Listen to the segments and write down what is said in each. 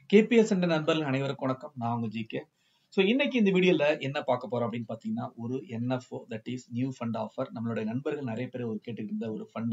KBS என்ற நண்பர்கள் அனைவருக்கும் வணக்கம் நான் உங்க ஜிகே ஸோ இன்னைக்கு இந்த வீடியோல என்ன பார்க்க போறோம் அப்படின்னு பாத்தீங்கன்னா ஒரு NFO that is new fund offer நம்மளுடைய நண்பர்கள் நிறைய பேர் ஒரு கேட்டுக்கிட்டு இருந்த ஒரு ஃபண்ட்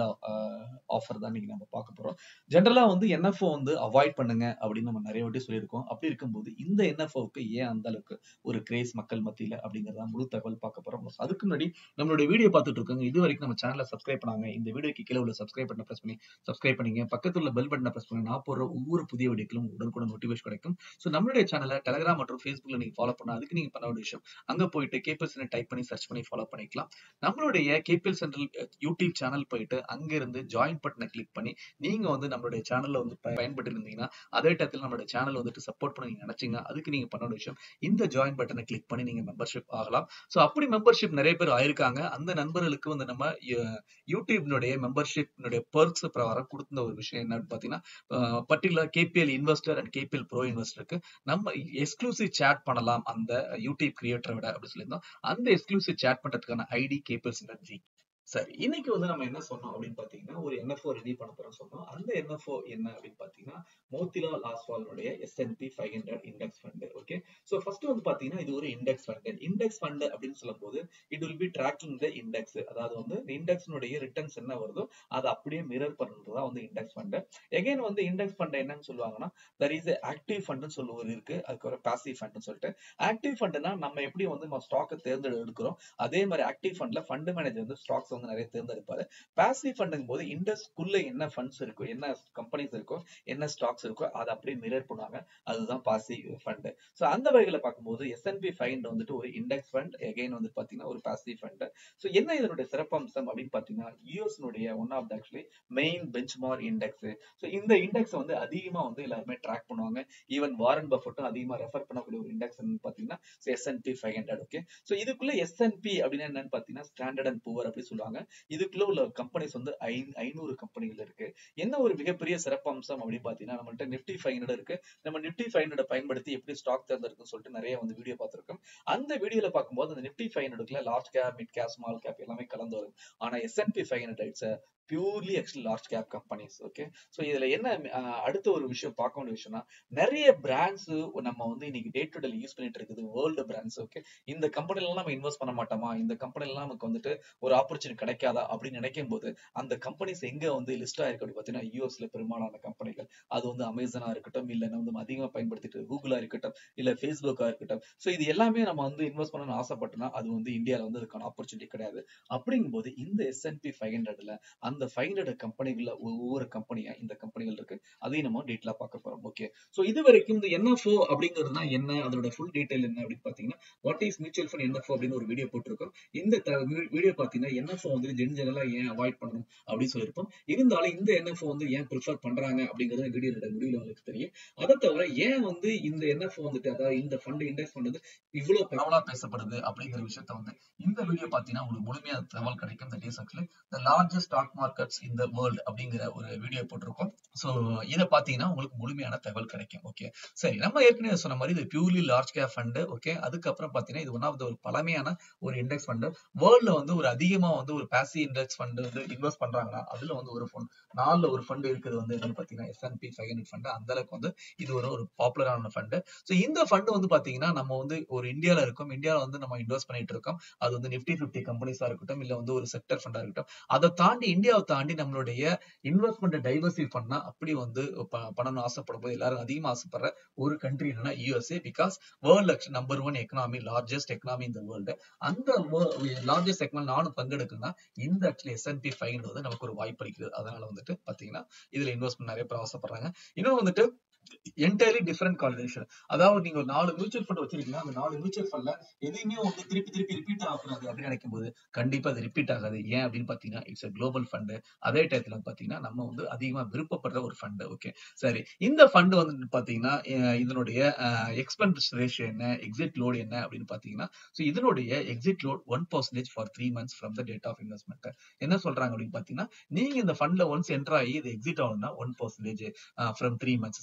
ஆஃபர் தான் இன்னைக்கு நம்ம பார்க்க போறோம் ஜென்ரலா வந்து என்எஃப்ஓ வந்து அவாய்ட் பண்ணுங்க அப்படின்னு நம்ம நிறைய வாட்டி சொல்லியிருக்கோம் அப்படி இருக்கும்போது இந்த என்எஃப்ஓக்கு ஏன் அந்த அளவுக்கு ஒரு கிரேஸ் மக்கள் மத்தியில அப்படிங்கறத முழு தகவல் பார்க்க போறோம் So அதுக்கு முன்னாடி நம்மளுடைய வீடியோ பார்த்துட்டு இருக்கோங்க இது வரைக்கும் நம்ம சேனலை சப்ஸ்கிரைப் பண்ணாங்க இந்த வீடியோக்கு கீழே உள்ள சப்ஸ்கிரைப் பட்டனை பிரஸ் பண்ணி சப்ஸ்கிரைப் பண்ணீங்க பக்கத்துல உள்ள பெல் பட்டனை பிரஸ் பண்ணி நான் போடுற ஒவ்வொரு புதிய வீடியோக்களும் உடனுக்குடன் நோட்டிஃபிகேஷன் கிடைக்கும் ஸோ நம்மளுடைய சேனலை டெலிகிராம் மற்றும் ஃபேஸ்புக்ல நீங்க ஃபாலோ பண்ண அதுக்கு நீங்க பண்ண வேண்டிய விஷயம் அங்க போயிட்டு கேபிஎல் சென்டர் டைப் பண்ணி சர்ச் பண்ணி ஃபாலோ பண்ணிக்கலாம் நம்மளுடைய கேபிஎல் சென்ட்ரல் யூடியூப் சேனல் போயிட்டு அங்க இருந்து ஜாயின் பட்டனை கிளிக் பண்ணி நீங்க வந்து நம்மளுடைய சேனல்ல வந்து பய- பயன்பட்டு இருந்தீங்கன்னா அதே டயத்தில் நம்மளுடைய சேனல் வந்துட்டு சப்போர்ட் பண்ண நீங்க நினைச்சீங்க அதுக்கு நீங்க பண்ண வேண்டிய விஷயம் இந்த ஜாயின் பட்டனை கிளிக் பண்ணி நீங்க மெம்பர்ஷிப் ஆகலாம் ஸோ அப்படி மெம்பர்ஷிப் நிறைய பேர் ஆயிருக்காங்க அந்த நண்பர்களுக்கு வந்து நம்ம யூ- யூடியூப்னுடைய மெம்பர்ஷிப்னுடைய பெர்க்ஸ் பிரகாரம் கொடுத்த ஒரு விஷயம் என்னன்னு பாத்தீங்கன்னா particular KPL investor and KPL pro இன்வெஸ்டருக்கு நம்ம எக்ஸ்க்ளூசிவ் சேட் பண்ணலாம் அந்த யூடியூப் கிரியேட்டரை விட அப்படி சொல்லியிருந்தோம் அந்த எக்ஸ்க்ளூசிவ் சேட் பண்றதுக்கான ஐடி கேபிஎல் சினர்ஜி சரி இன்னைக்கு வந்து நம்ம என்ன சொன்னோம் அப்படின்னு பாத்தீங்கன்னா ஒரு என்எஃப்ஓ ரெடி பண்ண போறோம் சொன்னோம் அந்த என்எஃப்ஓ என்ன அப்படின்னு பாத்தீங்கன்னா மோத்திலால் ஆஸ்வாலுடைய S and P five hundred index fund okay so first வந்து பாத்தீங்கன்னா இது ஒரு இண்டெக்ஸ் ஃபண்ட் இண்டெக்ஸ் ஃபண்ட் அப்படின்னு சொல்லும்போது it will be tracking the index அதாவது வந்து இண்டெக்ஸ்னுடைய ரிட்டர்ன்ஸ் என்ன வருதோ அதை அப்படியே மிரர் பண்றதா வந்து இண்டெக்ஸ் ஃபண்ட் எகைன் வந்து இண்டெக்ஸ் ஃபண்ட் என்னன்னு சொல்லுவாங்கன்னா தர் இஸ் ஆக்டிவ் ஃபண்ட்னு சொல்லுவது இருக்கு அதுக்கப்புறம் பாசிவ் ஃபண்ட்னு சொல்லிட்டு ஆக்டிவ் ஃபண்ட்னா நம்ம எப்படி வந்து நம்ம ஸ்டாக்கை தேர்ந்தெடுக்கிறோம் அதே மாதிரி ஆக்டிவ் ஃபண்ட்ல ஃபண்ட் மேனேஜர் வந்து ஸ்டாக்ஸ் வந்து நிறைய தேர்ந்தெடுப்பாரு பாசிவ் ஃபண்டுங்கும் போது இண்டெக்ஸ்க்குள்ள என்ன ஃபண்ட்ஸ் இருக்கோ என்ன கம்பெனிஸ் இருக்கோ என்ன ஸ்டாக்ஸ் இருக்கோ அதை அப்படியே மிரர் பண்ணுவாங்க அதுதான் பாசிவ் ஃபண்ட் ஸோ அந்த வகையில பார்க்கும்போது எஸ்என்பி ஃபைண்ட் வந்துட்டு ஒரு இண்டெக்ஸ் ஃபண்ட் எகைன் வந்து பாத்தீங்கன்னா ஒரு பாசிவ் ஃபண்ட் ஸோ என்ன இதனுடைய சிறப்பம்சம் அப்படின்னு பாத்தீங்கன்னா யூஎஸ்னுடைய one of the actually main benchmark index so இந்த இண்டெக்ஸ் வந்து அதிகமா வந்து எல்லாருமே ட்ராக் பண்ணுவாங்க ஈவன் வாரன் பஃபட்டும் அதிகமா ரெஃபர் பண்ணக்கூடிய ஒரு இண்டெக்ஸ் பாத்தீங்கன்னா S and P five hundred okay so இதுக்குள்ள எஸ்என்பி அப்படின்னா என்னன்னு பாத்தீங்கன்னா ஸ்டாண்டர்ட் அண்ட் புவர் அப்படி சொல்லுவாங்க இதுக்குள்ள உள்ள கம்பெனிஸ் வந்து ஐ- ஐநூறு கம்பெனிகள் இருக்கு என்ன ஒரு மிகப்பெரிய சிறப்பம்சம் அப்படின்னு பாத்தீங்கன்னா நம்மள்ட்ட நிப்டி ஃபைவ் ஹண்ட்ரட் இருக்கு நம்ம நிப்டி ஃபைவ் ஹண்ட்ரட் பயன்படுத்தி எப்படி ஸ்டாக் தேர்ந்தெடுக்குன்னு சொல்லிட்டு நிறைய வந்து வீடியோ பார்த்திருக்கோம் அந்த வீடியோல பார்க்கும்போது அந்த நிப்டி ஃபைவ் ஹண்ட்ரட்ல large cap mid cap small cap எல்லாமே கலந்து வரும் ஆனா S and P five hundred it's purely actually large cap companies okay so இதுல என்ன அஹ், அடுத்த ஒரு விஷயம் பார்க்க வேண்டிய விஷயம்னா நிறைய பிராண்ட்ஸ் நம்ம வந்து இன்னைக்கு டே டு டே யூஸ் பண்ணிட்டு இருக்குது வேர்ல்டு பிராண்ட்ஸ் ஓகே இந்த கம்பெனிலாம் நம்ம இன்வெஸ்ட் பண்ண மாட்டோமா இந்த கம்பெனிலாம் நமக்கு வந்துட்டு ஒரு ஆப்பர்ச்சுனிட்டி கிடைக்காதா அப்படின்னு நினைக்கும் போது அந்த கம்பெனிஸ் எங்க வந்து லிஸ்ட் ஆயிருக்கு அப்படி பார்த்தீங்கன்னா யூஎஸ்ல பெரும்பாலான கம்பெனிகள் அது வந்து அமேசானா இருக்கட்டும் இல்ல வந்து அதிகமா பயன்படுத்திட்டு கூகுளா இருக்கட்டும் இல்ல ஃபேஸ்புக்கா இருக்கட்டும் ஸோ இது எல்லாமே நம்ம வந்து இன்வெஸ்ட் பண்ணணும்னு ஆசைப்பட்டோம்னா அது வந்து இந்தியால வந்து அதுக்கான ஆப்பர்ச்சுனிட்டி கிடையாது அப்படிங்கும்போது இந்த எஸ்என்பி ஃபைவ் ஹண்ட்ரட்ல அந்த ஃபைவ் ஹண்ட்ரட் கம்பெனிகள்ல ஒவ்வொரு கம்பெனியா இந்த கம்பெனிகள் இருக்கு அதையும் நம்ம டீட்டெயிலா பார்க்க போறோம் ஓகே ஸோ இது வரைக்கும் இந்த என்எஃப்ஓ அப்படிங்கிறதுனா என்ன அதோட ஃபுல் டீடைல் என்ன அப்படின்னு பாத்தீங்கன்னா what is mutual fund NFO அப்படின்னு ஒரு வீடியோ போட்டிருக்கோம் இந்த வீடியோ பாத்தீங்கன்னா என்எஃப்ஓ வந்து ஜென்ஜெனலா ஏன் அவாய்ட் பண்ணணும் அப்படின்னு சொல்லியிருப்போம் இருந்தாலும் இந்த என்எஃப்ஓ வந்து ஏன் ப்ரிஃபர் பண்றாங்க அப்படிங்கிறது வீடியோட முடிவில் உங்களுக்கு தெரியும் அதை தவிர ஏன் வந்து இந்த என்எஃப்ஓ வந்துட்டு அதாவது இந்த ஃபண்ட் இண்டெக்ஸ் ஃபண்ட் வந்து இவ்வளவு பரவலா பேசப்படுது அப்படிங்கிற விஷயத்த வந்து இந்த வீடியோ பாத்தீங்கன்னா உங்களுக்கு முழுமையா தகவல் கிடைக்கும் that is actually the largest stock markets in the world அப்படிங்கிற ஒரு வீடியோ போட்டிருக்கோம் ஸோ இதை பாத்தீங்கன்னா உங்களுக்கு முழுமையான தகவல் கிடைக்கும் ஓகே சரி நம்ம ஏற்கனவே சொன்ன மாதிரி இது purely large cap fund okay அதுக்கப்புறம் பாத்தீங்கன்னா இது ஒன் ஆஃப் த ஒரு பழமையான ஒரு இண்டெக்ஸ் ஃபண்டு வேர்ல்ட்ல வந்து ஒரு அதிகமா வந்து ஒரு பாசி இண்டெக்ஸ் ஃபண்ட் வந்து இன்வெஸ்ட் பண்றாங்கன்னா அதுல வந்து ஒரு ஃபண்ட் நாலுல ஒரு ஃபண்ட் இருக்குது வந்து என்னன்னு பாத்தீங்கன்னா எஸ்என்பி ஃபைவ் ஹண்ட்ரட் ஃபண்ட் அந்த அளவுக்கு வந்து இது ஒரு ஒரு பாப்புலரான ஃபண்டு ஸோ இந்த ஃபண்ட் வந்து பாத்தீங்கன்னா நம்ம வந்து ஒரு இந்தியால இருக்கோம் இந்தியால வந்து நம்ம இன்வெஸ்ட் பண்ணிட்டு இருக்கோம் அது வந்து நிப்டி பிப்டி கம்பெனிஸா இருக்கட்டும் இல்ல வந்து ஒரு செக்டர் ஃபண்டா இருக்கட்டும் அதை தாண்டி இந்தியாவை தாண்டி நம்மளுடைய இன்வெஸ்ட்மெண்ட் டைவர்சிஃபை பண்ணா அப்படி வந்து ப- பண்ணணும்னு ஆசைப்படும் போது எல்லாரும் அதிகமா ஆசைப்படுற ஒரு கண்ட்ரி என்னன்னா USA because world number one economy largest economy இந்த வேர்ல்டு அந்த லார்ஜஸ்ட் எக்கனாமி நானும் பங்கெடுக்கணும்னா இந்த ஆக்சுவலி எஸ்என்பி ஃபைவ் வந்து நமக்கு ஒரு வாய்ப்பு அளிக்குது அதனால வந்துட்டு பாத்தீங்கன்னா இதுல இன்வெஸ்ட்மெண்ட் நிறைய பேர் ஆசைப்படுறாங்க இன்னொன்று வந்துட்டு என்டையர்லி டிஃபரெண்ட் கால்குலேஷன் அதாவது நீங்க ஒரு நாலு மியூச்சுவல் ஃபண்ட் வச்சிருக்கீங்க அந்த நாலு மியூச்சுவல் ஃபண்ட்ல எதையுமே வந்து திருப்பி திருப்பி ரிப்பீட் ஆகக்கூடாது அப்படின்னு நினைக்கும் போது கண்டிப்பா அது ரிப்பீட் ஆகாது ஏன் அப்படின்னு பாத்தீங்கன்னா இட்ஸ் குளோபல் ஃபண்டு அதே டயத்துல வந்து பாத்தீங்கன்னா நம்ம வந்து அதிகமா விருப்பப்படுற ஒரு ஃபண்டு ஓகே சரி இந்த ஃபண்ட் வந்து பாத்தீங்கன்னா அஹ் இதனுடைய எக்ஸ்பென்ஸ் ரேஷியோ என்ன எக்ஸிட் லோடு என்ன அப்படின்னு பாத்தீங்கன்னா ஸோ இதனுடைய exit load one percentage for three months from the date of investment என்ன சொல்றாங்க அப்படின்னு பாத்தீங்கன்னா நீங்க இந்த ஃபண்ட்ல ஒன்ஸ் என்டர் ஆகி இது எக்ஸிட் ஆகணும்னா one percentage from three months ஜென்ரலா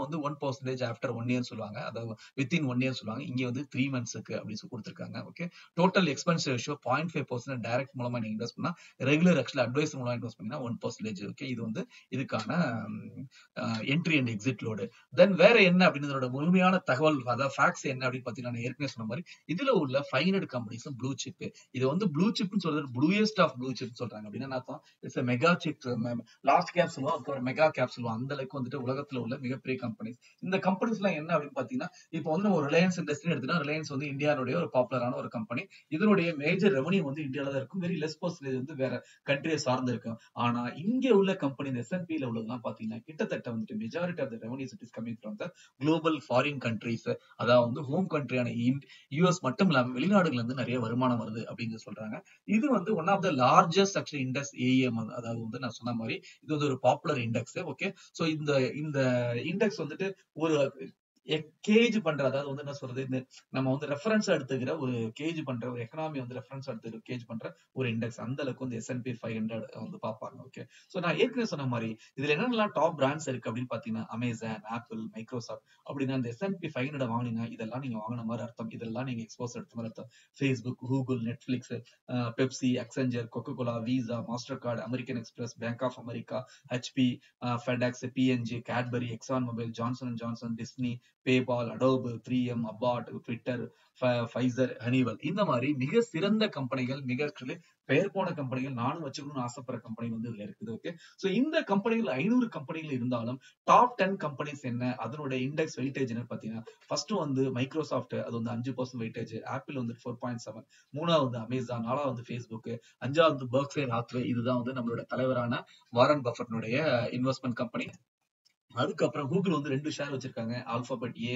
வந்து one percentage after one year சொல்லுவாங்க அதாவது வித்தின் ஒன் இயர் சொல்லுவாங்க இங்க வந்து த்ரீ மந்த்ஸ்க்கு அப்படின்னு சொல்லி கொடுத்துருக்காங்க okay total expense ratio point five percent direct மூலமா நீங்க இன்வெஸ்ட் பண்ணா ரெகுலர் ஆக்சுவல் அட்வைஸ் மூலமா இன்வெஸ்ட் பண்ணீங்கன்னா ஒன் பர்சன்டேஜ் ஓகே இது வந்து இதுக்கான entry and exit load then வேற என்ன அப்படின்றதோட முழுமையான தகவல் அதாவது ஃபேக்ஸ் என்ன அப்படின்னு பாத்தீங்கன்னா நான் ஏற்கனவே சொன்ன மாதிரி இதுல உள்ள ஃபைவ் ஹண்ட்ரட் கம்பெனிஸும் ப்ளூ சிப் இது வந்து ப்ளூ சிப்னு சொல்றது ப்ளூயஸ்ட் ஆஃப் ப்ளூ சிப் சொல்றாங்க அப்படின்னா அர்த்தம் it's mega chip last cap சொல்லுவோம் அதுக்கப்புறம் மெகா கேப் சொல்லுவோம் அந்த அளவுக்கு வந்துட்டு உலகத்துல உள்ள மிகப்பெரிய கம்பெனிஸ் இந்த கம்பெனிஸ் எல்லாம் என்ன அப்படின்னு பாத்தீங்கன்னா இப்போ வந்து நம்ம ரிலையன்ஸ் இண்டஸ்ட்ரி எடுத்தீங்கன்னா ரிலையன்ஸ் வந்து இந்தியாவுடைய ஒரு பாப்புலரான ஒரு கம்பெனி இதனுடைய மேஜர் ரெவன்யூ வந்து இந்தியாவில தான் இருக்கும் வெரி லெஸ் பர்சன்டேஜ் வந்து வேற கண்ட்ரியை சார்ந்து இருக்கும் ஆனா இங்க உள்ள கம்பெனி இந்த எஸ்என்பில உள்ளதெல்லாம் பாத்தீங்கன்னா கிட்டத்தட்ட வந்துட்டு majority of the revenues it is coming from the global foreign countries அதாவது வந்து ஹோம் கண்ட்ரியான யூஎஸ் மட்டும் இல்லாம வெளிநாடுகள்ல இருந்து நிறைய வருமானம் வருது அப்படின்னு சொல்றாங்க இது வந்து one of the largest actually index AM அதாவது வந்து நான் சொன்ன மாதிரி இது வந்து ஒரு பாப்புலர் இண்டெக்ஸ் ஓகே சோ இந்த இந்த இண்டெக்ஸ் வந்துட்டு ஒரு கேஜ் பண்ற அதாவது வந்து என்ன சொல்றது இந்த நம்ம வந்து ரெஃபரன்ஸ் எடுத்துக்கிற ஒரு கேஜ் பண்ற ஒரு எக்கனாமி வந்து ரெஃபரன்ஸ் எடுத்துக்கிற கேஜ் பண்ற ஒரு இண்டெக்ஸ் அந்த அளவுக்கு வந்து எஸ்என்பி ஃபைவ் ஹண்ட்ரட் வந்து பார்ப்பாங்க ஓகே சோ நான் ஏற்கனவே சொன்ன மாதிரி இதுல என்னென்னலாம் டாப் பிராண்ட்ஸ் இருக்கு அப்படின்னு பாத்தீங்கன்னா அமேசான் ஆப்பிள் மைக்ரோசாஃப்ட் அப்படின்னா இந்த எஸ்என்பி ஃபைவ் ஹண்ட்ரட் வாங்கினீங்கன்னா இதெல்லாம் நீங்க வாங்கின மாதிரி அர்த்தம் இதெல்லாம் நீங்க எக்ஸ்போஸ் எடுத்த மாதிரி அர்த்தம் Facebook Google Netflix Pepsi Accenture Coca Cola Visa Mastercard American Express Bank of America HP FedEx P and G Cadbury Exxon Mobil Johnson and Johnson Disney PayPal Adobe three M Abbott Twitter Pfizer Honeywell இந்த மாதிரி மிக சிறந்த கம்பெனிகள் மிக actually பெயர் போன கம்பெனிகள் நானும் வச்சுக்கணும்னு ஆசைப்படுற கம்பெனி வந்து இதுல இருக்குது ஓகே சோ இந்த கம்பெனிகள் ஐநூறு கம்பெனிகள் இருந்தாலும் டாப் டென் கம்பெனிஸ் என்ன அதனுடைய இண்டெக்ஸ் வெயிட்டேஜ் பாத்தீங்கன்னா ஃபர்ஸ்ட் வந்து மைக்ரோசாஃப்ட் அது வந்து அஞ்சு பர்சன்ட் வெயிட்டேஜ் ஆப்பிள் வந்து ஃபோர் பாயிண்ட் செவன் மூணாவது வந்து அமேசான் நாலாவது வந்து ஃபேஸ்புக் அஞ்சாவது பர்க்ஸேர் ஹாத்வே இதுதான் வந்து நம்மளோட தலைவரான வாரன் பஃபர்னுடைய இன்வெஸ்ட்மெண்ட் கம்பெனி அதுக்கப்புறம் கூகுள் வந்து ரெண்டு ஷேர் வச்சிருக்காங்க Alphabet A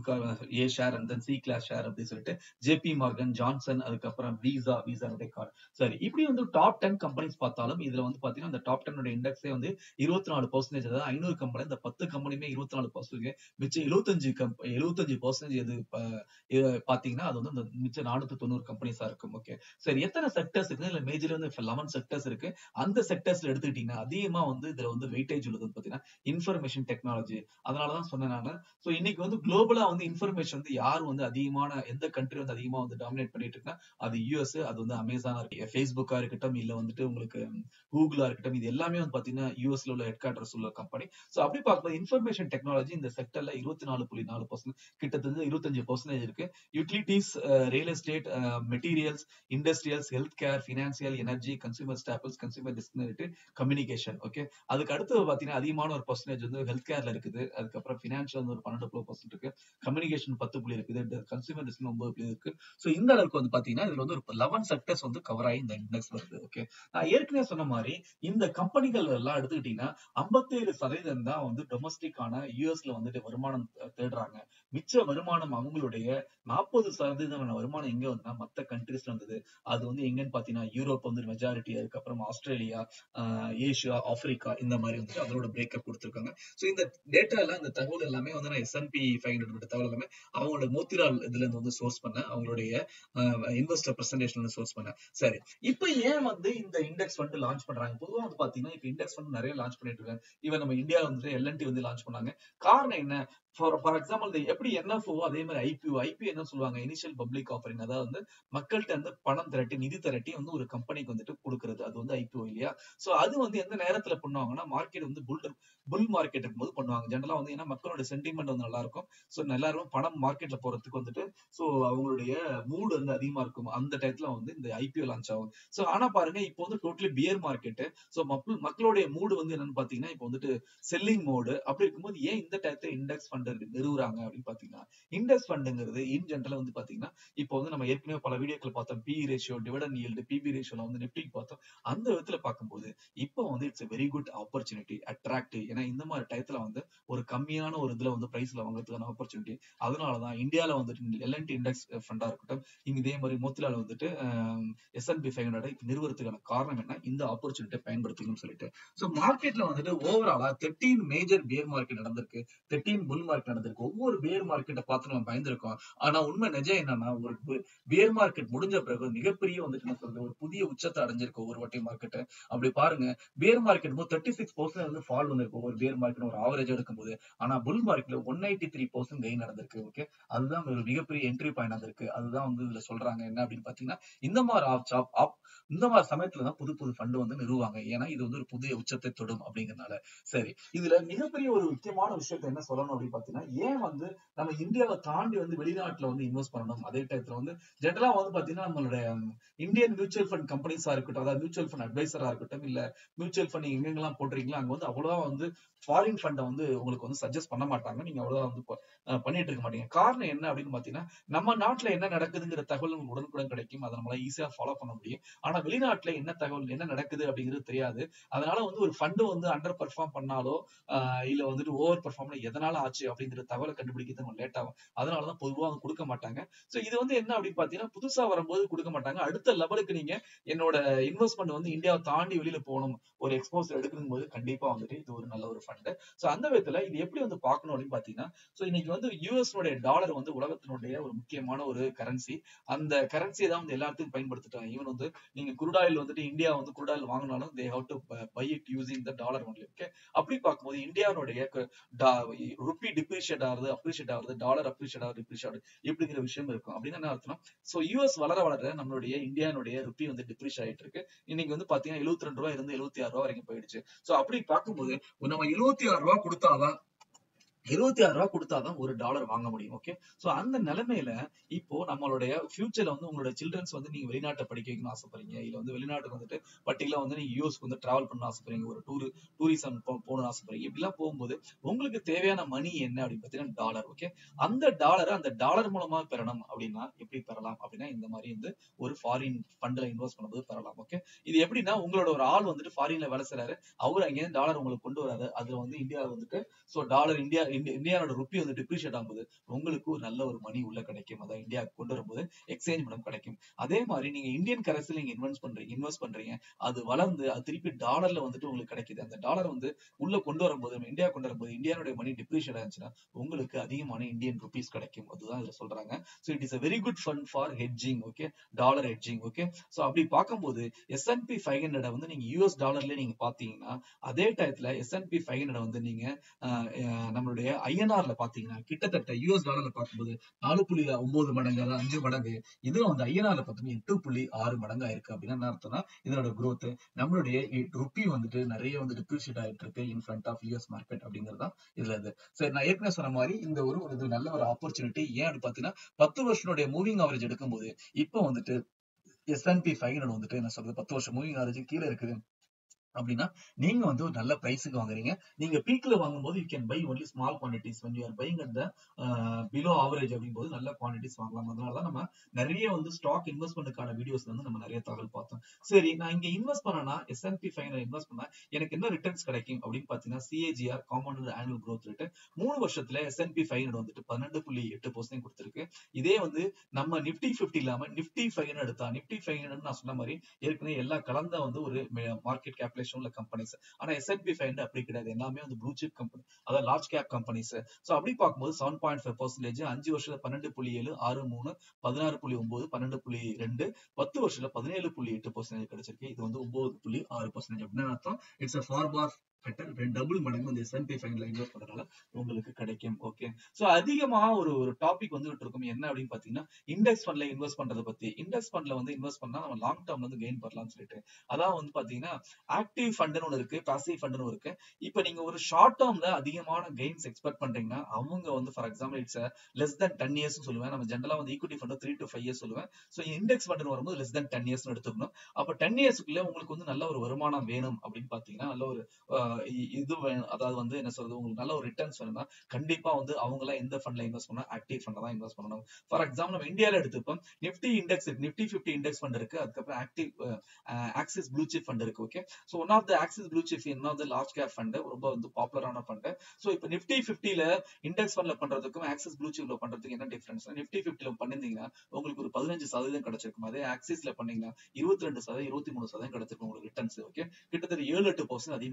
A share and then C class share அப்படின்னு சொல்லிட்டு ஜேபி மார்கன் ஜான்சன் அதுக்கப்புறம் விசா விசா கார்டு சரி இப்படி வந்து டாப் டென் கம்பெனிஸ் பார்த்தாலும் இதுல வந்து பாத்தீங்கன்னா இந்த டாப் டென் இண்டெக்ஸே வந்து இருபத்தி நாலு பர்சன்டேஜ் அதாவது ஐநூறு கம்பெனி இந்த பத்து கம்பெனியுமே இருபத்தி நாலு பர்சன்டேஜ் மிச்சம் எழுபத்தஞ்சு கம்ப எழுபத்தஞ்சு பர்சன்டேஜ் எது பாத்தீங்கன்னா அது வந்து இந்த மிச்சம் நானூத்தி தொண்ணூறு கம்பெனிஸா இருக்கும் ஓகே சரி எத்தனை செக்டர்ஸ் இருக்கு இல்ல மேஜர் வந்து லெவன் செக்டர்ஸ் இருக்கு அந்த செக்டர்ஸ்ல எடுத்துக்கிட்டீங்கன்னா அதிகமா வந்து இதுல வந்து வெயிட்டேஜ் உள்ளது பாத்தீங்கன்னா இன்ஃபர்மேஷன் டெக்னாலஜி அதனாலதான் சொன்னேன் நான் சோ இன்னைக்கு வந்து குளோபலா வந்து இன்ஃபர்மேஷன் வந்து யார் வந்து அதிகமான எந்த கண்ட்ரி வந்து அதிகமா வந்து டாமினேட் பண்ணிட்டு இருக்கா அது யூஎஸ் அது வந்து அமேசானா இருக்கு ஃபேஸ்புக்கா இருக்கட்டும் இல்ல வந்துட்டு உங்களுக்கு கூகுளா இருக்கட்டும் இது எல்லாமே வந்து பாத்தீங்கன்னா யூஎஸ்ல உள்ள ஹெட் குவார்டர்ஸ் உள்ள கம்பெனி சோ அப்படி பார்க்கும்போது இன்ஃபர்மேஷன் டெக்னாலஜி இந்த செக்டர்ல இருபத்தி நாலு புள்ளி நாலு பர்சன்ட் கிட்டத்தட்ட இருபத்தஞ்சு பர்சன்டேஜ் இருக்கு utilities real estate materials industrials health care financial energy consumer staples consumer discriminate communication okay அதுக்கு அடுத்து பாத்தீங்கன்னா அதிகமான ஒரு பர்சன்டேஜ் வந்து ஹெல்த் கேர்ல இருக்குது அதுக்கப்புறம் பினான்சியல் வந்து ஒரு பன்னெண்டு புள்ளி பர்சன்ட் இருக்கு கம்யூனிகேஷன் பத்து புள்ளி இருக்குது கன்சூமர் டிஸ்கிரிமினேஷன் ஒன்பது புள்ளி இருக்கு சோ இந்த அளவுக்கு வந்து பாத்தீங்கன்னா இதுல வந்து ஒரு லெவன் செக்டர்ஸ் வந்து கவர் ஆகி இந்த இண்டெக்ஸ் வருது ஓகே நான் ஏற்கனவே சொன்ன மாதிரி இந்த கம்பெனிகள் எல்லாம் எடுத்துக்கிட்டீங்கன்னா ஐம்பத்தேழு சதவீதம் தான் வந்து டொமஸ்டிக்கான யூஎஸ்ல வந்துட்டு வருமானம் தேடுறாங்க மிச்ச வருமானம் அவங்களுடைய நாற்பது சதவீதமான வருமானம் எங்க வந்தா மத்த கண்ட்ரிஸ்ல வந்தது அது வந்து எங்கன்னு பாத்தீங்கன்னா யூரோப் வந்து மெஜாரிட்டி அதுக்கப்புறம் ஆஸ்திரேலியா ஏஷியா ஆப்பிரிக்கா இந்த மாதிரி வந்துட்டு அதோட பிரேக்கப் கொடுத்துருக்காங்க சோ இந்த டேட்டா எல்லாம் இந்த தகவல் எல்லாமே வந்து நான் எஸ்என்பி ஃபைவ் ஹண்ட்ரட் தகவல் எல்லாமே அவங்களோட மோத்திரால் இதுல இருந்து வந்து சோர்ஸ் பண்ண அவங்களுடைய இன்வெஸ்டர் பிரசன்டேஷன் சோர்ஸ் பண்ண சரி இப்ப ஏன் வந்து இந்த இண்டெக்ஸ் ஃபண்ட் லான்ச் பண்றாங்க பொதுவா வந்து பாத்தீங்கன்னா இப்ப இண்டெக்ஸ் ஃபண்ட் நிறைய லான்ச் பண்ணிட்டு இருக்காங்க இவன் நம்ம இந்தியாவில் வந்துட்டு எல்என்டி வந்து லான்ச் பண்ணாங்க காரணம் என்ன ஃபார் ஃபார் எக்ஸாம்பிள் எப்படி என்எஃப்ஓ அதே மாதிரி ஐபிஓ ஐபி என்ன சொல்லுவாங்க இனிஷியல் பப்ளிக் ஆஃபரிங் அதாவது வந்து மக்கள்கிட்ட வந்து பணம் திரட்டி நிதி திரட்டி வந்து ஒரு கம்பெனிக்கு வந்துட்டு கொடுக்கறது அது வந்து ஐபிஓ இல்லையா சோ அது வந்து எந்த நேரத்துல பண்ணுவாங்கன்னா மார்க்கெட் வந்து புல் புல் மார்க்கெட் இருக்கும்போது பண்ணுவாங்க ஜெனரலா வந்து ஏன்னா மக்களோட சென்டிமெண்ட் வந்து நல்லா இருக்கும் ஸோ எல்லாரும் பணம் மார்க்கெட்ல போறதுக்கு வந்துட்டு ஸோ அவங்களுடைய மூடு வந்து அதிகமா இருக்கும் அந்த டயத்துல வந்து இந்த ஐபிஓ லான்ச் ஆகும் ஸோ ஆனா பாருங்க இப்போ வந்து டோட்டலி பியர் மார்க்கெட் ஸோ மக்கள் மக்களுடைய மூடு வந்து என்னன்னு பாத்தீங்கன்னா இப்போ வந்துட்டு செல்லிங் மோடு அப்படி இருக்கும்போது ஏன் இந்த டயத்துல இண்டெக்ஸ் ஃபண்ட் நிறுவுறாங்க அப்படின்னு பாத்தீங்கன்னா இண்டெக்ஸ் ஃபண்டுங்கிறது இன் ஜென்ரல் வந்து பாத்தீங்கன்னா இப்போ வந்து நம்ம ஏற்கனவே பல வீடியோக்கள் பார்த்தோம் P ratio dividend yield PB ரேஷியோல வந்து நிப்டிக்கு பார்த்தோம் அந்த விதத்துல பார்க்கும்போது இப்போ வந்து it's very good opportunity attractive ஏன்னா இந்த மாதிரி டயத்துல வந்து ஒரு கம்மியான ஒரு இதுல வந்து பிரைஸ்ல வாங்குறதுக்கான ஆப்பர்ச்சுனிட்டி அதனாலதான் இந்தியால வந்துட்டு எல்என்டி இண்டெக்ஸ் ஃபண்டா இருக்கட்டும் இங்க இதே மாதிரி மோத்திலால வந்துட்டு எஸ்என்பி ஃபைவ் ஹண்ட்ரட் நிறுவனத்துக்கான காரணம் என்ன இந்த ஆப்பர்ச்சுனிட்டியை பயன்படுத்தணும்னு சொல்லிட்டு ஸோ மார்க்கெட்ல வந்துட்டு ஓவராலா தேர்ட்டீன் மேஜர் பியர் மார்க்கெட் நடந்திருக்கு தேர்ட்டீன் புல் மார்க்கெட் நடந்திருக்கு ஒவ்வொரு பேர் மார்க்கெட்டை பார்த்து நம்ம பயந்துருக்கோம் ஆனா உண்மை நிஜம் என்னன்னா ஒரு பேர் மார்க்கெட் முடிஞ்ச பிறகு மிகப்பெரிய வந்துட்டு என்ன சொல்றது ஒரு புதிய உச்சத்தை அடைஞ்சிருக்கு ஒவ்வொரு வாட்டி மார்க்கெட் அப்படி பாருங்க பேர் மார்க்கெட் போது தேர்ட்டி சிக்ஸ் பர்சன்ட் வந்து ஃபால் வந்திருக்கு ஒரு பேர் மார்க்கெட் ஒரு ஆவரேஜ் எடுக்கும்போது ஆனா புல் மார்க்கெட்ல one eighty three percent gain நடந்திருக்கு ஓகே அதுதான் ஒரு மிகப்பெரிய என்ட்ரி பாயிண்ட் வந்திருக்கு அதுதான் வந்து இதுல சொல்றாங்க என்ன அப்படின்னு பாத்தீங்கன்னா இந்த மாதிரி ஆப் சாப் ஆப் இந்த மாதிரி சமயத்துல தான் புது புது ஃபண்டு வந்து நிறுவாங்க ஏன்னா இது வந்து ஒரு புதிய உச்சத்தை தொடும் அப்படிங்கறதுனால சரி இதுல மிகப்பெரிய ஒரு முக்கியமான விஷயத்த என்ன சொல்லணும் அப்படின்னு பாத்தீங்கன்னா ஏன் வந்து நம்ம இந்தியாவை தாண்டி வந்து வெளிநாட்டுல வந்து இன்வெஸ்ட் பண்ணணும் அதே டயத்துல வந்து ஜென்ரலா வந்து பாத்தீங்கன்னா நம்மளுடைய இந்தியன் மியூச்சுவல் ஃபண்ட் கம்பெனிஸா இருக்கட்டும் அதாவது மியூச்சுவல் ஃபண்ட் அட்வைசரா இருக்கட்டும் இல்ல மியூச்சுவல் ஃபண்ட் எங்கெங்கெல்லாம் போடுறீங்களோ அங்க வந்து அவ்வளவா வந்து ஃபாரின் ஃபண்டை வந்து உங்களுக்கு வந்து சஜஸ்ட் பண்ண மாட்டாங்க நீங்க அவ்வளவா வந்து பண்ணிட்டு இருக்க மாட்டீங்க காரணம் என்ன அப்படின்னு பாத்தீங்கன்னா நம்ம நாட்டுல என்ன நடக்குதுங்கிற தகவல் உங்களுக்கு உடனுக்குடன் கிடைக்கும் அதை நம்மளால ஈஸியா ஃபாலோ பண்ண முடியும் ஆனா வெளிநாட்டுல என்ன தகவல் என்ன நடக்குது அப்படிங்கிறது தெரியாது அதனால வந்து ஒரு ஃபண்டு வந்து அண்டர் பெர்ஃபார்ம் பண்ணாலோ இல்ல வந்துட்டு ஓவர் பெர்ஃபார்ம் எதனால ஆச்சு அப்படிங்கிற தகவலை கண்டுபிடிக்கிறது நம்ம லேட் ஆகும் அதனாலதான் பொதுவா அவங்க கொடுக்க மாட்டாங்க சோ இது வந்து என்ன அப்படின்னு பாத்தீங்கன்னா புதுசா வரும்போது கொடுக்க மாட்டாங்க அடுத்த லெவலுக்கு நீங்க என்னோட இன்வெஸ்ட்மெண்ட் வந்து இந்தியாவை தாண்டி வெளியில போகணும் ஒரு எக்ஸ்போசர் எடுக்கணும் போது கண்டிப்பா வந்துட்டு இது ஒரு நல்ல ஒரு ஃபண்டு சோ அந்த விதத்துல இது எப்படி வந்து பார்க்கணும் அப்படின்னு பாத்தீங்கன்னா சோ இன்னைக்கு வந்து யூஎஸ்னுடைய டாலர் வந்து உலகத்தினுடைய ஒரு முக்கியமான ஒரு கரன்சி அந்த கரன்சியை தான் வந்து எல்லாத்துக்கும் பயன்படுத்திட்டாங்க ஈவன் வந்து நீங்க குருடாயில் வந்துட்டு இந்தியா வந்து குருடாயில் வாங்கினாலும் they have to buy it using the dollar only okay அப்படி பார்க்கும்போது இந்தியாவுடைய ருப்பி டிப்ரிஷியேட் ஆகுது அப்ரிஷியேட் ஆகுது டாலர் அப்ரிஷியேட் ஆகுது டிப்ரிஷியேட் ஆகுது இப்படிங்கிற விஷயம் இருக்கும் அப்படின்னு என்ன அர்த்தம் சோ யூஎஸ் வளர வளர நம்மளுடைய இந்தியானுடைய ருப்பி வந்து டிப்ரிஷ் ஆயிட்டு இருக்கு இன்னைக்கு வந்து பாத்தீங்கன்னா எழுபத்தி ரெண்டு ரூபாய் இருந்து எழுபத்தி ஆறு ரூபாய் வரைக்கும் போயிடுச்சு சோ அப்படி பார்க்கும்போது நம்ம எழுபத்தி ஆறு ரூபாய் கொடுத்தாதான் இருபத்தி ஆறு ரூபாய் கொடுத்தாதான் ஒரு டாலர் வாங்க முடியும் ஓகே சோ அந்த நிலைமையில இப்போ நம்மளுடைய ஃபியூச்சர்ல வந்து உங்களோட சில்ட்ரன்ஸ் வந்து நீங்க வெளிநாட்டை படிக்க வைக்கணும்னு ஆசைப்படுறீங்க இல்ல வந்து வெளிநாட்டுக்கு வந்துட்டு பர்டிகுலர் வந்து நீங்க யூஎஸ்க்கு வந்து டிராவல் பண்ண ஆசைப்படுறீங்க ஒரு டூர் டூரிசம் போகணும்னு ஆசைப்படுறீங்க இப்படிலாம் போகும்போது உங்களுக்கு தேவையான மணி என்ன அப்படின்னு பாத்தீங்கன்னா டாலர் ஓகே அந்த டாலரை அந்த டாலர் மூலமா பெறணும் அப்படின்னா எப்படி பெறலாம் அப்படின்னா இந்த மாதிரி வந்து ஒரு ஃபாரின் ஃபண்ட்ல இன்வெஸ்ட் பண்ணும்போது பெறலாம் ஓகே இது எப்படின்னா உங்களோட ஒரு ஆள் வந்துட்டு ஃபாரின்ல வேலை செய்யறாரு அவர் அங்கே டாலர் உங்களுக்கு கொண்டு வராது அதுல வந்து இந்தியாவில் வந்துட்டு சோ டாலர் இந்தியா இந்தியாவோட ருப்பி வந்து டிப்ரிஷியேட் ஆகும்போது உங்களுக்கு ஒரு நல்ல ஒரு மணி உள்ள கிடைக்கும் அதான் இந்தியா கொண்டு வரும்போது எக்ஸ்சேஞ்ச் மூலம் கிடைக்கும் அதே மாதிரி நீங்க இந்தியன் கரன்சில நீங்க இன்வெஸ்ட் பண்றீங்க இன்வெஸ்ட் பண்றீங்க அது வளர்ந்து அது திருப்பி டாலர்ல வந்துட்டு உங்களுக்கு கிடைக்குது அந்த டாலர் வந்து உள்ள கொண்டு வரும்போது இந்தியா கொண்டு வரும்போது இந்தியாவுடைய மணி டிப்ரிஷியேட் ஆச்சுன்னா உங்களுக்கு அதிகமான இந்தியன் ருபீஸ் கிடைக்கும் அதுதான் இதுல சொல்றாங்க so it is a very good fund for hedging okay dollar hedging okay so அப்படி பார்க்கும்போது எஸ்என்பி ஃபைவ் ஹண்ட்ரட் வந்து நீங்க யூஎஸ் டாலர்ல நீங்க பாத்தீங்கன்னா அதே டயத்துல எஸ்என்பி ஃபைவ் ஹண்ட்ரட் வந்து நீங்க நம்மளுடைய ஐஎன்ஆர்ல பாத்தீங்கன்னா கிட்டத்தட்ட யூஎஸ் டாலர்ல பார்க்கும்போது நாலு புள்ளி ஒன்பது மடங்கு அதாவது அஞ்சு மடங்கு இதுல வந்து ஐஎன்ஆர்ல பார்த்தோம்னா எட்டு புள்ளி ஆறு மடங்கு ஆயிருக்கு அப்படின்னா என்ன அர்த்தம்னா இதனோட growth நம்மளுடைய ருப்பி வந்துட்டு நிறைய வந்து டிப்ரிஷியேட் ஆயிட்டு இருக்கு இன் ஃப்ரண்ட் ஆஃப் யூஎஸ் மார்க்கெட் அப்படிங்கிறது தான் இதுல இது சரி நான் ஏற்கனவே சொன்ன மாதிரி இந்த ஒரு ஒரு இது நல்ல ஒரு ஆப்பர்ச்சுனிட்டி ஏன் அப்படின்னு பாத்தீங்கன்னா பத்து வருஷனுடைய மூவிங் ஆவரேஜ் எடுக்கும்போது இப்போ வந்துட்டு எஸ்என்பி ஃபைவ் ஹண்ட்ரட் வந்துட்டு என்ன சொல்றது பத்து வருஷம் மூவிங் ஆவரேஜ் கீழே இருக்குது அப்படின்னா நீங்க வந்து ஒரு நல்ல பிரைஸுக்கு வாங்குறீங்க நீங்க பீக்ல வாங்கும்போது you can buy only small quantities when you are buying at the below average அப்படிங்கும்போது நல்ல குவான்டிட்டிஸ் வாங்கலாம் அதனால தான் நம்ம நிறைய வந்து ஸ்டாக் இன்வெஸ்ட்மெண்ட்டுக்கான வீடியோஸ் வந்து நம்ம நிறைய தகவல் பார்த்தோம் சரி நான் இங்க இன்வெஸ்ட் பண்ணனா எஸ்என்பி ஃபைவ் இன்வெஸ்ட் பண்ணா எனக்கு என்ன ரிட்டர்ன்ஸ் கிடைக்கும் அப்படின்னு பாத்தீங்கன்னா CAGR compound annual growth rate மூணு வருஷத்துல எஸ்என்பி ஃபைவ் வந்துட்டு பன்னெண்டு புள்ளி எட்டு பர்சன்ட் கொடுத்துருக்கு இதே வந்து நம்ம நிப்டி பிப்டி இல்லாம நிப்டி ஃபைவ் எடுத்தா நிப்டி ஃபைவ் நான் சொன்ன மாதிரி ஏற்கனவே எல்லா கலந்த வந்து ஒரு மார்க்கெட் கேபிடேஷன் உள்ள கம்பெனிஸ் ஆனா எஸ்என்பி ஃபைவ் அப்படி கிடையாது எல்லாமே வந்து ப்ளூ சிப் கம்பெனி அதாவது லார்ஜ் கேப் கம்பெனிஸ் சோ அப்படி பார்க்கும்போது செவன் பாயிண்ட் ஃபைவ் பர்சன்டேஜ் அஞ்சு வருஷத்துல பன்னெண்டு புள்ளி ஏழு ஆறு மூணு பதினாறு புள்ளி ஒன்பது பன்னெண்டு புள்ளி ரெண்டு பத்து வருஷத்துல பதினேழு புள்ளி எட்டு பர்சன்டேஜ் கிடைச்சிருக்கு இது வந்து ஒன்பது புள்ளி ஆறு பர்சன்டேஜ் அப்படின்னு அர்த்தம் it's a far far better ரெண்டு டபுள் மடங்கு இந்த எஸ்என்பி ஃபைவ்ல இன்வெஸ்ட் பண்றதுனால உங்களுக்கு கிடைக்கும் ஓகே சோ அதிகமா ஒரு ஒரு டாபிக் வந்துட்டு இருக்கும் என்ன அப்படின்னு பாத்தீங்கன்னா இண்டெக்ஸ் ஃபண்ட்ல இன்வெஸ்ட் பண்றதை பத்தி இண்டெக்ஸ் ஃபண்ட்ல வந்து இன்வெஸ்ட் பண்ணா நம்ம லாங் டேர்ம்ல வந்து கெயின் பண்ணலாம்னு சொல்லிட்டு அதான் வந்து பாத்தீங்கன்னா ஆக்டிவ் ஃபண்ட்னு ஒன்று இருக்கு பாசிவ் ஃபண்ட்னு இருக்கு இப்போ நீங்க ஒரு ஷார்ட் டேர்ம்ல அதிகமான கெயின்ஸ் எக்ஸ்பெக்ட் பண்றீங்கன்னா அவங்க வந்து for example it's less than ten years சொல்லுவேன் நம்ம ஜென்ரலா வந்து equity fund three to five years சொல்லுவேன் ஸோ இண்டெக்ஸ் ஃபண்ட் வரும்போது லெஸ் தென் டென் இயர்ஸ் எடுத்துக்கணும் அப்போ டென் இயர்ஸ்க்குள்ள உங்களுக்கு வந்து நல்ல ஒரு வருமானம் வேணும் அப்படின்னு பாத்தீங்கன்னா நல்ல ஒரு இது வேணும் அதாவது வந்து என்ன சொல்றது உங்களுக்கு நல்ல ஒரு ரிட்டர்ன்ஸ் வேணும்னா கண்டிப்பா வந்து அவங்க எல்லாம் எந்த ஃபண்ட்ல இன்வெஸ்ட் பண்ணா ஆக்டிவ் ஃபண்ட்ல தான் இன்வெஸ்ட் பண்ணணும் ஃபார் எக்ஸாம்பிள் நம்ம இந்தியால எடுத்துப்போம் Nifty index Nifty fifty index fund இருக்கு அதுக்கப்புறம் active Axis blue chip fund இருக்கு okay so one of the Axis blue chip one of the large cap fund ரொம்ப வந்து பாப்புலரான ஃபண்ட் ஸோ இப்போ நிப்டி பிப்டில இண்டெக்ஸ் ஃபண்ட்ல பண்றதுக்கும் ஆக்சிஸ் ப்ளூ சிப்ல பண்றதுக்கு என்ன டிஃபரன்ஸ் நிப்டி பிப்டில பண்ணிருந்தீங்கன்னா உங்களுக்கு ஒரு பதினஞ்சு சதவீதம் கிடைச்சிருக்கும் அதே ஆக்சிஸ்ல பண்ணீங்கன்னா இருபத்தி ரெண்டு சதவீதம் இருபத்தி மூணு சதவீதம் கிடைச்சிருக்கும் உங்களுக்கு ரிட்டர்ன்ஸ் ஓகே கிட்டத்தட்ட ஏழு எட்டு பர்சன்ட் அதிகமா கிடைச்சிருக்கு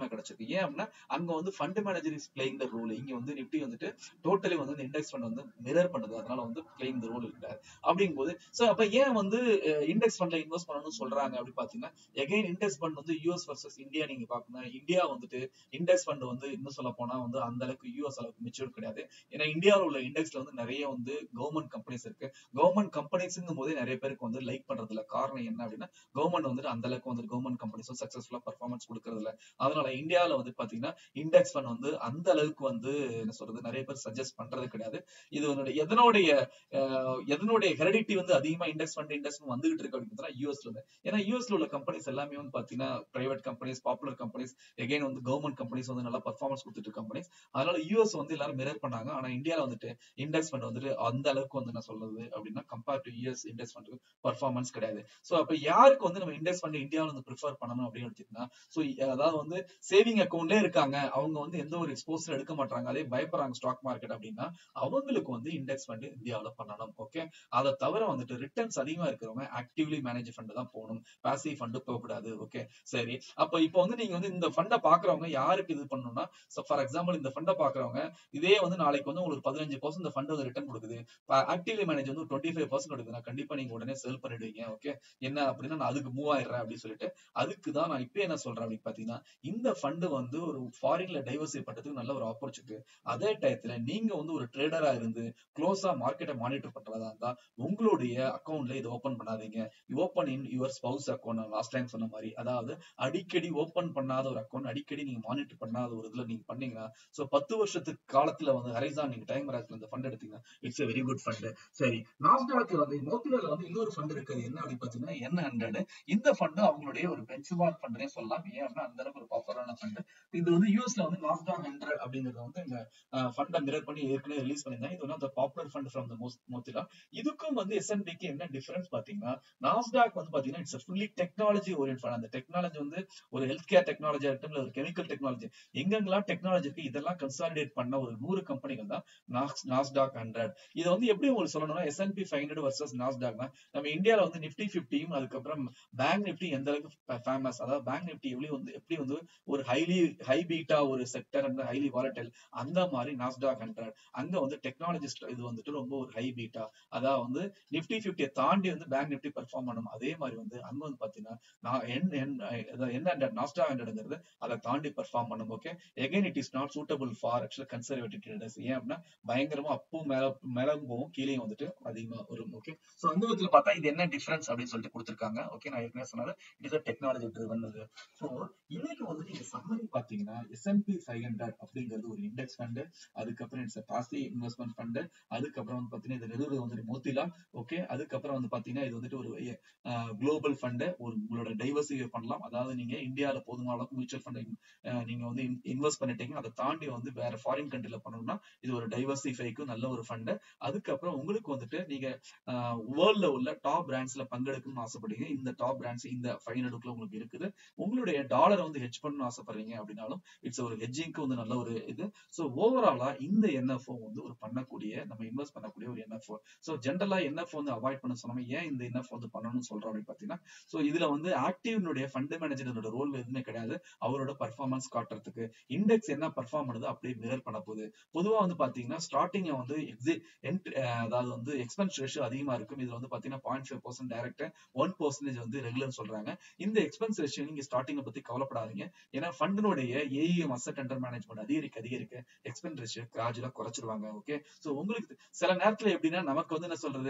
இருக்கு ஏன் அப்படின்னா அங்க வந்து fund manager is playing the role இங்க வந்து நிப்டி வந்துட்டு டோட்டலி வந்து இண்டெக்ஸ் ஃபண்ட் வந்து மிரர் பண்ணுது அதனால வந்து பிளேயிங் த ரோல் இருக்காது அப்படிங்கும்போது சோ அப்ப ஏன் வந்து இண்டெக்ஸ் ஃபண்ட்ல இன்வெஸ்ட் பண்ணணும்னு சொல்றாங்க அப்படி பாத்தீங்கன்னா எகைன் இண்டெக்ஸ் ஃபண்ட் வந்து யூஎஸ் வர்சஸ் இந்தியா நீங்க பாக்கணும் இந்தியா வந்துட்டு இண்டெக்ஸ் ஃபண்ட் வந்து இன்னும் சொல்ல போனா வந்து அந்த அளவுக்கு யூஎஸ் அளவுக்கு மெச்சூர் கிடையாது ஏன்னா இந்தியாவில் உள்ள இண்டெக்ஸ்ல வந்து நிறைய வந்து கவர்மெண்ட் கம்பெனிஸ் இருக்கு கவர்மெண்ட் கம்பெனிஸ்ங்கும் போதே நிறைய பேருக்கு வந்து லைக் பண்றது இல்ல காரணம் என்ன அப்படின்னா கவர்மெண்ட் வந்துட்டு அந்த அளவுக்கு வந்து கவர்மெண்ட் கம்பெனிஸும் சக்சஸ்ஃபுல்லா பர்ஃபார்மன்ஸ் கொடுக்கறது இல்ல அதனால இந்தியாவில் வந்து பாத்தீங்கன்னா இண்டெக்ஸ் ஃபண்ட் வந்து அந்த அளவுக்கு வந்து என்ன சொல்றது நிறைய பேர் சஜஸ்ட் பண்றது கிடையாது இது வந்து எதனுடைய அஹ், எதனுடைய ஹெரிடிட்டி வந்து அதிகமா இண்டெக்ஸ் ஃபண்ட் இண்டெக்ஸ் வந்துகிட்டு இருக்கு அப்படின்னு பார்த்தா யூஎஸ்ல இருந்து ஏன்னா யூஎஸ்ல உள்ள கம்பெனிஸ் எல்லாமே வந்து பாத்தீங்கன்னா private companies popular companies again வந்து கவர்மெண்ட் கம்பெனிஸ் வந்து நல்லா பர்ஃபார்மன்ஸ் கொடுத்துட்டு கம்பெனிஸ் அதனால யூஎஸ் வந்து எல்லாரும் மிரர் பண்ணாங்க ஆனா இந்தியால வந்துட்டு இண்டெக்ஸ் ஃபண்ட் வந்துட்டு அந்த அளவுக்கு வந்து என்ன சொல்றது அப்படின்னா compare to US index fund performance கிடையாது சோ அப்ப யாருக்கு வந்து நம்ம இண்டெக்ஸ் ஃபண்ட் இந்தியாவில் வந்து ப்ரிஃபர் பண்ணணும் அப்படின்னு எடுத்துக்கிட்டா சோ அதாவது வந்து சேவிங் அக்கௌண்ட்ல இருக்காங்க அவங்க வந்து எந்த ஒரு எக்ஸ்போசர் எடுக்க மாட்டாங்க அதே பயப்படுறாங்க ஸ்டாக் மார்க்கெட் அப்படின்னா அவங்களுக்கு வந்து இண்டெக்ஸ் ஃபண்ட் இந்தியாவுல பண்ணணும் ஓகே அதை தவிர வந்துட்டு ரிட்டர்ன்ஸ் அதிகமா இருக்கிறவங்க ஆக்டிவ்லி மேனேஜ் ஃபண்ட் தான் போகணும் பாசிவ் ஃபண்ட் போகக்கூடாது ஓகே சரி அப்ப இப்போ வந்து நீங்க வந்து இந்த ஃபண்டை பாக்குறவங்க யாருக்கு இது பண்ணணும்னா ஃபார் எக்ஸாம்பிள் இந்த ஃபண்டை பாக்குறவங்க இதே வந்து நாளைக்கு வந்து உங்களுக்கு பதினஞ்சு பர்சன்ட் இந்த ஃபண்ட் வந்து ரிட்டர்ன் கொடுக்குது ஆக்டிவ்லி மேனேஜ் வந்து டுவெண்ட்டி ஃபைவ் பர்சன்ட் கொடுக்குதுன்னா கண்டிப்பா நீங்க உடனே செல் பண்ணிடுவீங்க ஓகே என்ன அப்படின்னா நான் அதுக்கு மூவ் ஆயிடுறேன் அப்படின்னு சொல்லிட்டு அதுக்கு தான் நான் இப்போ என்ன சொல்றேன் அப்படின்னு பாத்தீங்கன்னா இந்த ஃபண்ட் வந்து ஒரு ஃபாரின்ல டைவர்சிஃபை பண்றதுக்கு நல்ல ஒரு ஆப்பர்ச்சுனிட்டி அதே டயத்துல நீங்க வந்து ஒரு ட்ரேடரா இருந்து க்ளோஸா மார்க்கெட்டை மானிட்டர் பண்றதா இருந்தா உங்களுடைய அக்கௌண்ட்ல இதை ஓபன் பண்ணாதீங்க open in your spouse account நான் லாஸ்ட் டைம் சொன்ன மாதிரி அதாவது அடிக்கடி ஓபன் பண்ணாத ஒரு அக்கௌண்ட் அடிக்கடி நீங்க மானிட்டர் பண்ணாத ஒரு இதுல நீங்க பண்ணீங்கன்னா சோ பத்து வருஷத்துக்கு காலத்துல வந்து ஹரைசான் நீங்க டைம் ராஸ்ல இந்த ஃபண்ட் எடுத்தீங்கன்னா it's a very good fund சரி நாஸ்டாக்ல வந்து மோத்திலால வந்து இன்னொரு ஃபண்ட் இருக்குது என்ன அப்படின்னு பாத்தீங்கன்னா என்ன ஹண்ட்ரட் இந்த ஃபண்ட் அவங்களுடைய ஒரு பெஞ்ச்மார்க் ஃபண்ட்னே சொல்லலாம் ஏன் அப்படின்னா அந்த அளவுக்கு ஒரு பாப்புலரான ஃபண்ட் இது வந்து யூஎஸ்ல வந்து நாஸ்டாக் ஹண்ட்ரட் அப்படிங்கறது வந்து இந்த ஃபண்டை மிரர் பண்ணி ஏற்கனவே ரிலீஸ் பண்ணியிருந்தாங்க இது வந்து popular fund from the Motilal இதுக்கும் வந்து எஸ்என்பிக்கு என்ன டிஃபரன்ஸ் பாத்தீங்கன்னா நாஸ்டாக் வந்து பாத்தீங்கன்னா it's fully technology oriented fund அந்த டெக்னாலஜி வந்து ஒரு ஹெல்த் கேர் டெக்னாலஜி ஆகட்டும் இல்ல ஒரு கெமிக்கல் டெக்னாலஜி எங்கெங்கெல்லாம் டெக்னாலஜி இருக்கு இதெல்லாம் கன்சாலிடேட் பண்ண ஒரு நூறு கம்பெனிகள் தான் நாஸ்டாக் ஹண்ட்ரட் இது வந்து எப்படி உங்களுக்கு சொல்லணும்னா எஸ்என்பி ஃபைவ் ஹண்ட்ரட் வர்சஸ் நாஸ்டாக்னா நம்ம இந்தியால வந்து நிப்டி பிப்டியும் அதுக்கப்புறம் பேங்க் நிப்டி எந்த அளவுக்கு ஃபேமஸ் அதாவது பேங்க் நிப்டி எப்படி வந்து எப்படி வந்து ஒரு ஹைலி ஹை பீட்டா ஒரு செக்டர் அந்த ஹைலி வாலட்டைல் அந்த மாதிரி நாஸ்டாக் ஹண்ட்ரட் அங்க வந்து டெக்னாலஜிஸ்ட் இது வந்துட்டு ரொம்ப ஒரு ஹை பீட்டா அதாவது வந்து நிப்டி பிப்டியை தாண்டி வந்து பேங்க் நிப்டி பெர்ஃபார்ம் பண்ணும் அதே மாதிரி வந்து அங்க வந்து பாத்தீங்கன்னா நான் என் என் அதாவது என்ன ஹண்ட்ரட் நாஸ்டா ஹண்ட்ரட்ங்கிறது அதை தாண்டி பெர்ஃபார்ம் பண்ணும் okay again it is not suitable for actually conservative traders ஏன் அப்படின்னா பயங்கரமா அப்பும் மேல மேலும் போகும் கீழே வந்துட்டு அதிகமா வரும் ஓகே சோ அந்த விதத்துல பார்த்தா இது என்ன டிஃபரன்ஸ் அப்படின்னு சொல்லிட்டு கொடுத்துருக்காங்க ஓகே நான் ஏற்கனவே சொன்னது it is technology driven so இன்னைக்கு வந்து நீங்க சம்மரி பாத்தீங்கன்னா எஸ்என்பி ஃபைவ் ஹண்ட்ரட் அப்படிங்கிறது ஒரு இண்டெக்ஸ் ஃபண்ட் அதுக்கப்புறம் இட்ஸ் பாசி இன்வெஸ்ட்மெண்ட் ஃபண்ட் அதுக்கப்புறம் வந்து பாத்தீங்கன்னா இது நிறுவனம் வந்துட்டு மோத்திலா ஓகே அதுக்கப்புறம் வந்து பாத்தீங்கன்னா இது வந்துட்டு ஒரு குளோபல் ஃபண்ட் ஒரு உங்களோட டைவர்சிஃபை பண்ணலாம் அதாவது நீங்க இந்தியாவில போதுமான அளவுக்கு மியூச்சுவல் ஃபண்ட் நீங்க வந்து இன்வெஸ்ட் பண்ணிட்டீங்க அதை தாண்டி வந்து வேற ஃபாரின் கண்ட்ரில பண்ணணும்னா இது ஒரு டைவர்சிஃபைக்கு நல்ல ஒரு ஃபண்ட் அதுக்கப்புறம் உங்களுக்கு வந்துட்டு நீங்க வேர்ல்ட்ல உள்ள டாப் பிராண்ட்ஸ்ல பங்கெடுக்கணும்னு ஆசைப்படுறீங்க இந்த டாப் பிராண்ட்ஸ் இந்த ஃபைவ் ஹண்ட்ரடுக்குள்ள உங்களுக்கு இருக்குது உங்களுடைய டாலரை வந்து ஹெச் பண்ணணும்னு ஆசைப்படுறீங்க அப்படின்னாலும் இட்ஸ் ஒரு ஹெட்ஜிங்க்கு வந்து நல்ல ஒரு இது ஸோ ஓவராலா இந்த என்எஃப்ஓ வந்து ஒரு பண்ணக்கூடிய நம்ம இன்வெஸ்ட் பண்ணக்கூடிய ஒரு என்எஃப்ஓ ஸோ ஜென்ரலா என்எஃப் வந்து அவாய்ட் பண்ண சொன்னோம் ஏன் இந்த என்எஃப் வந்து பண்ணணும்னு சொல்றோம் அப்படின்னு பாத்தீங்கன்னா ஸோ இதுல வந்து ஆக்டிவ்னுடைய ஃபண்ட் மேனேஜரோட ரோல் எதுவுமே கிடையாது அவரோட பர்ஃபார்மன்ஸ் காட்டுறதுக்கு இண்டெக்ஸ் என்ன பர்ஃபார்ம் பண்ணுது அப்படியே மிரர் பண்ண போகுது பொதுவா வந்து பாத்தீங்கன்னா ஸ்டார்டிங் வந்து எக்ஸி அதாவது வந்து எக்ஸ்பென்ஸ் ரேஷியோ அதிகமா இருக்கும் இதுல வந்து பாத்தீங்கன்னா point five percent direct one percentage வந்து ரெகுலர் சொல்றாங்க இந்த எக்ஸ்பென்ஸ் ரேஷியோ நீங்க ஸ்டார்டிங் பத்தி கவலைப்படாதீங்க ஏன்னா ஃபண்டினுடைய ஏஇஎம் அசட் அண்டர் மேனேஜ்மெண்ட் அதிகரிக்க அதிகரிக்க எக்ஸ்பென்ஸ் ரேஷியோ கிராஜுவலா குறைச்சிருவாங்க ஓகே சோ உங்களுக்கு சில நேரத்துல எப்படின்னா நமக்கு வந்து என்ன சொல்றது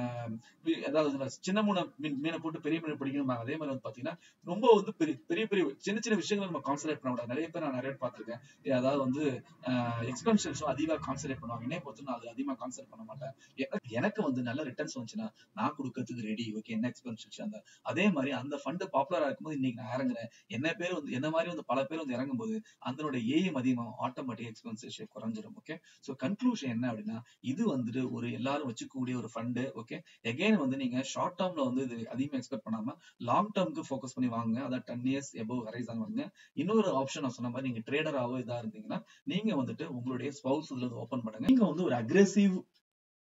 அதாவது சின்ன மூணு மீனை போட்டு பெரிய மீனை பிடிக்கணும் அதே மாதிரி வந்து பாத்தீங்கன்னா ரொம்ப வந்து பெரிய பெரிய பெரிய சின்ன சின்ன விஷயங்கள் நம்ம கான்சன்ட்ரேட் பண்ண முடியாது நிறைய பேர் நான் நிறைய பார்த்திருக்கேன் அதாவது வந்து எக்ஸ்பென்ஷன்ஸும் அதிகமா கான்சன்ட்ரேட் பண்ணுவாங்க என்னை பொறுத்து நான் அது அதிகமா கான்சன்ட்ரேட் பண்ண மாட்டேன் எனக்கு வந்து நல்ல ரிட்டர்ன்ஸ் வந்துச்சுன்னா நான் கொடுக்கறதுக்கு ரெடி ஓகே என்ன எக்ஸ்பென்ஷன்ஸ் அந்த அதே மாதிரி அந்த ஃபண்ட் பாப்புலரா இருக்கும்போது இன்னைக்கு நான் இறங்குறேன் என்ன பேர் வந்து என்ன மாதிரி வந்து பல பேர் வந்து இறங்கும் போது அதனுடைய ஏஎம் அதிகமாகும் ஆட்டோமேட்டிக் எக்ஸ்பென்ஸ் குறைஞ்சிரும் ஓகே ஸோ கன்க்ளூஷன் என்ன அப்படின்னா இது வந்துட்டு ஒரு எல்லாரும் வச்சுக்கக்கூடிய ஒரு ஃபண்டு ஓகே எகைன் வந்து நீங்க ஷார்ட் டேர்ம்ல வந்து இது அதிகமா எக்ஸ்பெக்ட் பண்ணாம லாங் டேர்ம்க்கு ஃபோக்கஸ் பண்ணி வாங்க அதாவது டென் இயர்ஸ் எபோவ் ஹரைசான் வாங்க இன்னொரு ஆப்ஷன் நான் சொன்ன மாதிரி நீங்க ட்ரேடராவோ இதா இருந்தீங்கன்னா நீங்க வந்துட்டு உங்களுடைய ஸ்பவுஸ் இதுல ஓபன் பண்ணுங்க நீங்க வந்து ஒரு அக்ரெசிவ்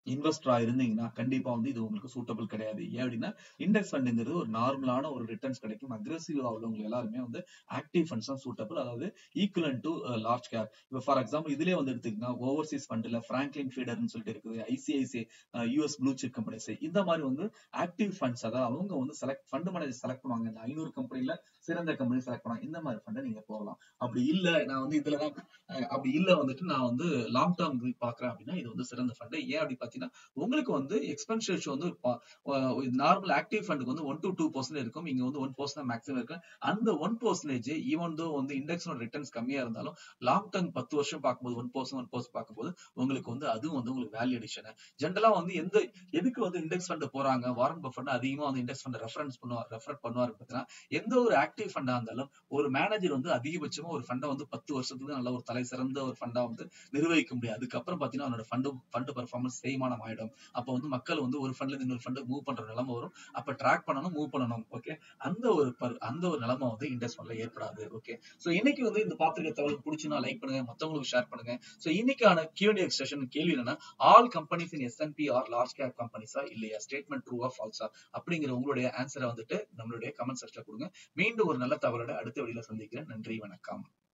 இன்வெஸ்டரா இருந்தீங்கன்னா கண்டிப்பா வந்து இது உங்களுக்கு சூட்டபிள் கிடையாது ஏன் அப்படின்னா இண்டெக்ஸ் ஃபண்டுங்கிறது ஒரு நார்மலான ஒரு ரிட்டர்ன்ஸ் கிடைக்கும் அக்ரெசிவா உள்ளவங்க எல்லாருமே வந்து ஆக்டிவ் ஃபண்ட்ஸ் தான் சூட்டபிள் அதாவது ஈக்குவலன் டு லார்ஜ் கேப் இப்போ ஃபார் எக்ஸாம்பிள் இதுலயே வந்து எடுத்துக்கிட்டா ஓவர்சீஸ் ஃபண்ட்ல பிராங்க்லின் ஃபீடர்னு சொல்லிட்டு இருக்குது ICICI US blue chip companies இந்த மாதிரி வந்து ஆக்டிவ் ஃபண்ட்ஸ் அதாவது அவங்க வந்து செலக்ட் ஃபண்ட் மேனேஜர் செலக்ட் பண்ணுவாங்க இந்த ஐநூறு கம்பெனில சிறந்த கம்பெனி செலக்ட் பண்ணுவாங்க இந்த மாதிரி ஃபண்டை நீங்க போகலாம் அப்படி இல்ல நான் வந்து இதுலதான் அஹ் அப்படி இல்ல வந்துட்டு நான் வந்து லாங் டேர்ம் பாக்குறேன் அப்படின்னா இது வந்து சிறந்த ஃபண்ட் ஏன் அப்படி பாத்தீங்கன்னா உங்களுக்கு வந்து எக்ஸ்பென்ஸ் ரேஷியோ வந்து நார்மல் ஆக்டிவ் ஃபண்டுக்கு வந்து ஒன் டு டூ பர்சன்ட் இருக்கும் இங்க வந்து ஒன் பர்சன்ட் மேக்ஸிமம் இருக்கு அந்த ஒன் பர்சன்டேஜ் ஈவன் தோ வந்து இண்டெக்ஸோட ரிட்டர்ன்ஸ் கம்மியா இருந்தாலும் லாங் டேர்ம் பத்து வருஷம் பார்க்கும்போது ஒன் பர்சன்ட் ஒன் பர்சன்ட் பார்க்கும்போது உங்களுக்கு வந்து அதுவும் வந்து உங்களுக்கு வேல்யூ அடிஷன் ஜென்ரலா வந்து எந்த எதுக்கு வந்து இண்டெக்ஸ் ஃபண்ட் போறாங்க வாரன் பஃபட் அதிகமா வந்து இண்டெக்ஸ் ஃபண்ட் ரெஃபரன்ஸ் பண்ணுவார் ரெஃபர் பண்ணுவாரு பார்த்தீங்கன்னா எந்த ஒரு ஆக்டிவ் ஃபண்டா இருந்தாலும் ஒரு மேனேஜர் வந்து அதிகபட்சமா ஒரு ஃபண்டை வந்து பத்து வருஷத்துக்கு நல்ல ஒரு தலை சிறந்த ஒரு ஃபண்டா வந்து நிர்வகிக்க முடியும் அதுக்கப்புறம் பாத்தீங்கன்னா அவனோட ஃபண்டு ஃபண்டு பர்ஃபார்மன்ஸ் தேய்மானம் ஆயிடும் அப்ப வந்து மக்கள் வந்து ஒரு ஃபண்ட்ல இருந்து இன்னொரு ஃபண்டு மூவ் பண்ற நிலைமை வரும் அப்ப ட்ராக் பண்ணணும் மூவ் பண்ணணும் ஓகே அந்த ஒரு பர்- அந்த ஒரு நிலைமை வந்து இண்டெக்ஸ் ஃபண்ட்ல ஏற்படாது ஓகே சோ இன்னைக்கு வந்து இந்த பாத்திரிக்கை தகவல் பிடிச்சுன்னா லைக் பண்ணுங்க மத்தவங்களுக்கு ஷேர் பண்ணுங்க சோ இன்னைக்கான Q&A செஷன் கேள்வி என்னன்னா all companies in S and P are large cap கம்பெனிஸா இல்லையா ஸ்டேட்மெண்ட் ட்ரூவா ஃபால்ஸா அப்படிங்கிற உங்களுடைய ஆன்சரை வந்துட்டு நம்மளுடைய கமெண்ட் செக்ஷன்ல கொடுங்க மீண்டும் ஒரு நல்ல தகவலோட அடுத்த வழியில சந்திக்கிறேன் நன்றி வணக்கம்